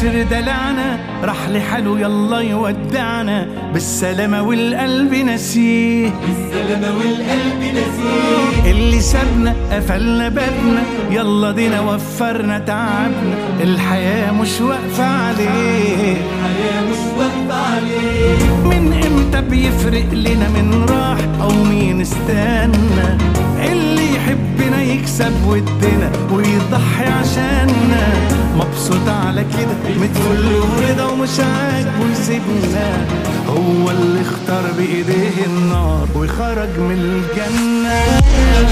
خسر دلعنا راح لحاله يلا يودعنا بالسلامة والقلب نسيه بالسلامة والقلب نسيه اللي سابنا قفلنا بابنا يلا دينا وفرنا تعبنا الحياة مش واقفة عليه الحياة مش واقفة عليه من امتى بيفرق لنا من راح او مين استنى اللي يحبنا يكسب ودنا ويضحي عشاننا مبسوط على كده متفل ورضا ومش عاجبه يسيبنا هو اللي اختار بايديه النار وخرج من الجنه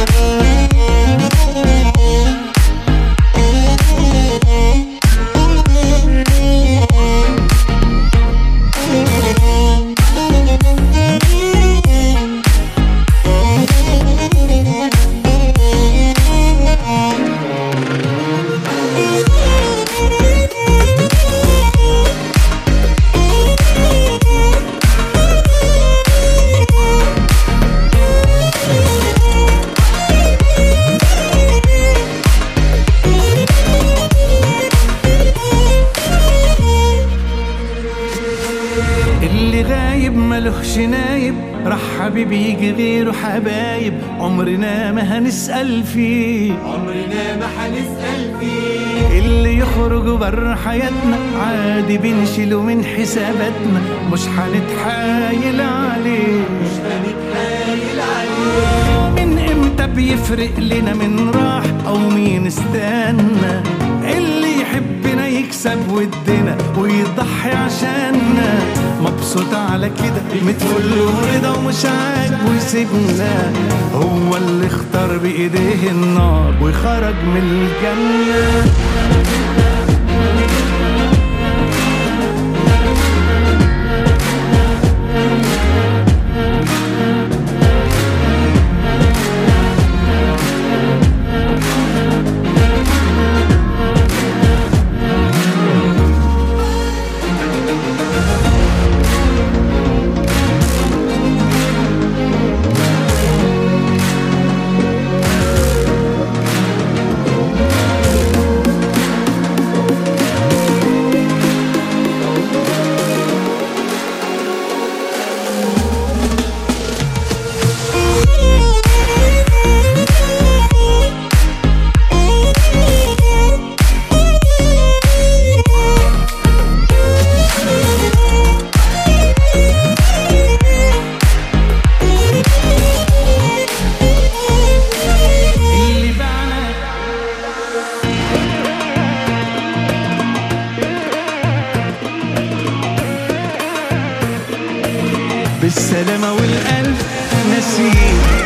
اللي غايب ملهش نايب راح حبيبي يجي غيره حبايب عمرنا ما هنسأل فيه عمرنا ما هنسأل فيه اللي يخرج بره حياتنا عادي بنشيله من حساباتنا مش هنتحايل عليه مش هنتحايل عليه من امتى بيفرق لنا من راح او مين استنى اللي يحبنا يكسب ودنا ويضحي عشاننا مبسوط على كده متفل ورضا ومش عاجبه يسيبنا هو اللي اختار بايديه النار وخرج من الجنه اللي باعنا بالسلامة والقلب نسيه